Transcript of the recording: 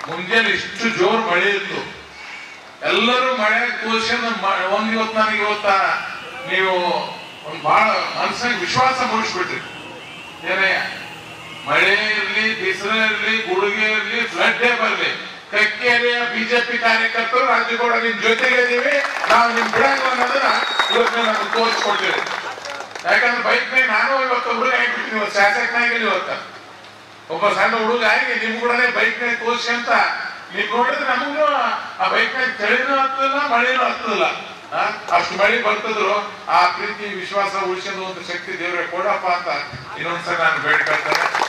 ಮುಂಜಾನೆ ಇಷ್ಟು ಜೋರ್ ಮಳೆ ಇತ್ತು ಎಲ್ಲರೂ ಮಳೆ ಕೂರ್ಸ್ಕೊಂಡು ಮ- ಒಂದ್ ಇವತ್ತು ನನಗೆ ಇವತ್ತ ನೀವು ಒಂದ್ ಬಹಳ ಮನಸ್ಸಿಗೆ ವಿಶ್ವಾಸ ಮೂಡಿಸ್ಬಿಟ್ರಿ ಏನೇ ಮಳೆ ಇರ್ಲಿ ಬಿಸಿಲು ಇರ್ಲಿ ಗುಡುಗೆ ಇರ್ಲಿ ಫ್ಲಡ್ಡೇ ಬರ್ಲಿ ಕಕ್ಕೇರಿಯ ಬಿಜೆಪಿ ಕಾರ್ಯಕರ್ತರು ರಾಜ್ಯಗೌಡ ನಿಮ್ ಜೊತೆಗೆ ಇದೀವಿ ನಾವು ನಿಮ್ ಬಿಡಂಗ ಅನ್ನೋದನ್ನ ಇವತ್ತು ನಮ್ಗೆ ತೋರಿಸ್ಕೊಟ್ಟಿರಿ ಯಾಕಂದ್ರೆ ಬೈಕ್ ಮೇಲೆ ನಾನು ಇವತ್ತು ಹುಡುಗ ಆಗ್ಬಿಟ್ಟಿನಿ ಇವತ್ತು ಶಾಸಕನಾಗಿಲ್ಲ ಇವತ್ತು ಒಬ್ಬ ಸಣ್ಣ ಹುಡುಗ ಆಗಿ ನಿಮ್ ಕೂಡನೇ ಬೈಕ್ ಮೇಲೆ ತೋರಿಸಿ ಅಂತ ನೀವ್ ನೋಡಿದ್ರೆ ನಮಗೂ ಆ ಬೈಕ್ ಮೇಲೆ ಚಳಿನೂ ಹತ್ತಲ್ಲ ಮಳೆನೂ ಹತ್ತಲ್ಲ ಆ, ಅಷ್ಟು ಮಳೆ ಬರ್ತದ್ರು ಆ ಪ್ರೀತಿ ವಿಶ್ವಾಸ ಉಳಿಸೋದು ಒಂದು ಶಕ್ತಿ ದೇವ್ರೆ ಕೊಡಪ್ಪ ಅಂತ ಇನ್ನೊಂದ್ಸಲ ನಾನು ಬೇಡ್ಕೊಳ್ತೇನೆ